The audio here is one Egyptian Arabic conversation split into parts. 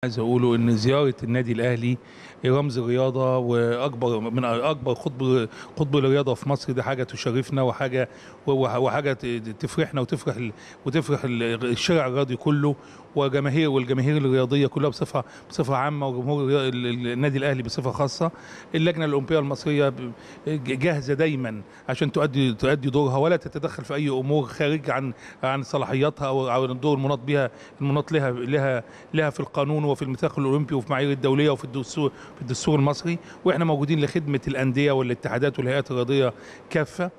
عايز اقوله ان زياره النادي الاهلي رمز الرياضه واكبر من اكبر قطب قطب الرياضه في مصر دي حاجه تشرفنا وحاجه وحاجه تفرحنا وتفرح ال- وتفرح ال- الشارع الرياضي كله وجماهير والجماهير الرياضيه كلها بصفه بصفه عامه وجمهور الريا- ال- ال- النادي الاهلي بصفه خاصه اللجنه الاولمبيه المصريه ب- جاهزه دايما عشان تؤدي تؤدي دورها ولا تتدخل في اي امور خارج عن عن صلاحياتها او أو الدور المناط بها المناط لها لها لها في القانون وفي الميثاق الاولمبي وفي المعايير الدوليه وفي الدستور في الدستور المصري واحنا موجودين لخدمه الانديه والاتحادات والهيئات الرياضيه كافه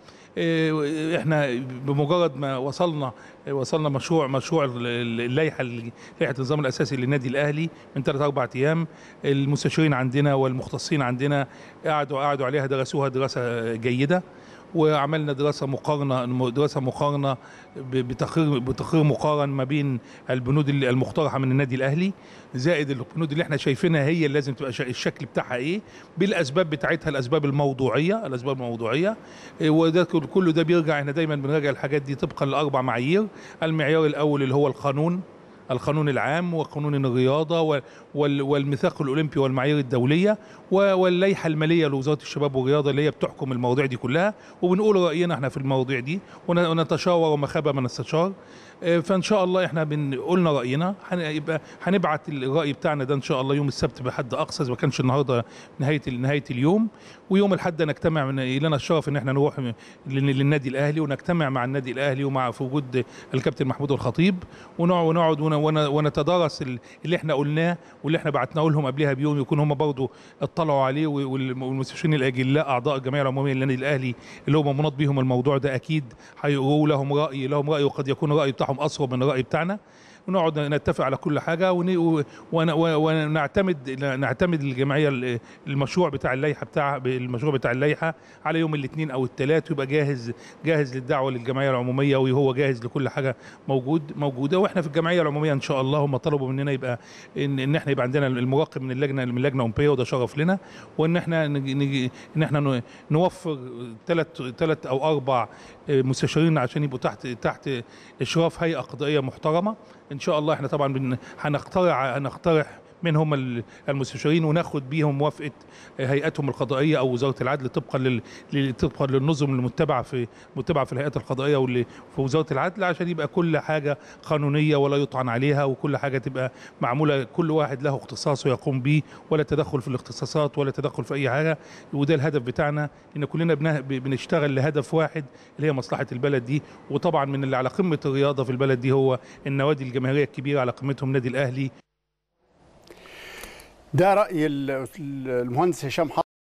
إيه، احنا بمجرد ما وصلنا وصلنا مشروع مشروع ال- ال- اللائحه ال- لائحه النظام الاساسي للنادي الاهلي من ثلاث اربع ايام المستشارين عندنا والمختصين عندنا قعدوا قعدوا عليها درسوها دراسه جيده وعملنا دراسه مقارنه دراسه مقارنه ب- بتقرير بتقرير مقارن ما بين البنود ال- المقترحه من النادي الاهلي زائد البنود اللي احنا شايفينها هي اللي لازم تبقى شا- الشكل بتاعها ايه بالاسباب بتاعتها الاسباب الموضوعيه الاسباب الموضوعيه إيه، وده كل- كله ده بيرجع احنا دايما بنراجع الحاجات دي طبقا لاربع معايير المعيار الاول اللي هو القانون القانون العام وقانون الرياضه و- وال- والميثاق الاولمبي والمعايير الدوليه و- واللائحه الماليه لوزاره الشباب والرياضه اللي هي بتحكم المواضيع دي كلها وبنقول راينا احنا في المواضيع دي ون- ونتشاور وما خاب من استشار آه، فان شاء الله احنا بن- قلنا راينا هنبقى هنبعت الراي بتاعنا ده ان شاء الله يوم السبت بحد اقصى إذا ما كانش النهارده نهايه نهايه اليوم ويوم الاحد نجتمع من لنا الشرف ان احنا نروح لل- للنادي الاهلي ونجتمع مع النادي الاهلي ومع في وجود الكابتن محمود الخطيب ونقعد ونقعد ون- ون- ونتدارس ال- اللي احنا قلناه واللي احنا بعتناه لهم قبلها بيوم يكون هم برضه اطلعوا عليه وال- والمستشارين الاجلاء اعضاء الجمعيه العموميه للنادي الاهلي اللي هم مناط بيهم الموضوع ده اكيد هيقولوا لهم راي لهم راي وقد يكون الراي بتاعهم اصوب من الراي بتاعنا ونقعد نتفق على كل حاجه ون- و- ون- و- ونعتمد نعتمد الجمعيه ال- المشروع بتاع اللائحه بتاع المشروع بتاع اللائحه على يوم الاثنين او الثلاث ويبقى جاهز جاهز للدعوه للجمعيه العموميه وهو جاهز لكل حاجه موجود موجوده واحنا في الجمعيه العموميه ان شاء الله هم طلبوا مننا يبقى ان, إن احنا يبقى عندنا المراقب من اللجنه من اللجنه الاولمبيه وده شرف لنا وان احنا نجي نجي ان احنا ن- نوفر ثلاث ثلاث او اربع مستشارين عشان يبقوا تحت تحت اشراف هيئه قضائيه محترمه ان شاء الله احنا طبعا بن- هنقترع هنقترح من هم ال- المستشارين وناخد بيهم موافقه هيئتهم القضائيه او وزاره العدل طبقا لل لل- طبقا للنظم المتبعه في متبعه في الهيئات القضائيه واللي في وزاره العدل عشان يبقى كل حاجه قانونيه ولا يطعن عليها وكل حاجه تبقى معموله كل واحد له اختصاصه يقوم به ولا تدخل في الاختصاصات ولا تدخل في اي حاجه وده الهدف بتاعنا ان كلنا بنه- بنشتغل لهدف واحد اللي هي مصلحه البلد دي وطبعا من اللي على قمه الرياضه في البلد دي هو النوادي الجماهيريه الكبيره على قمتهم نادي الاهلي ده راي ال- المهندس هشام